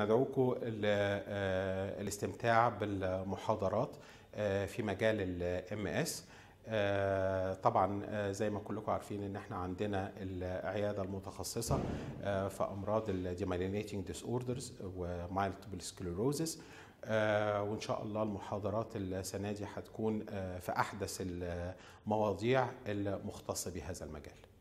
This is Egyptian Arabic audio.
بندعوكم للاستمتاع بالمحاضرات في مجال الام اس طبعا زي ما كلكم عارفين ان احنا عندنا العياده المتخصصه في امراض الديمالينيتنج ديس اوردرز ومالتيبل سكليروزس وان شاء الله المحاضرات السنه دي هتكون في احدث المواضيع المختصه بهذا المجال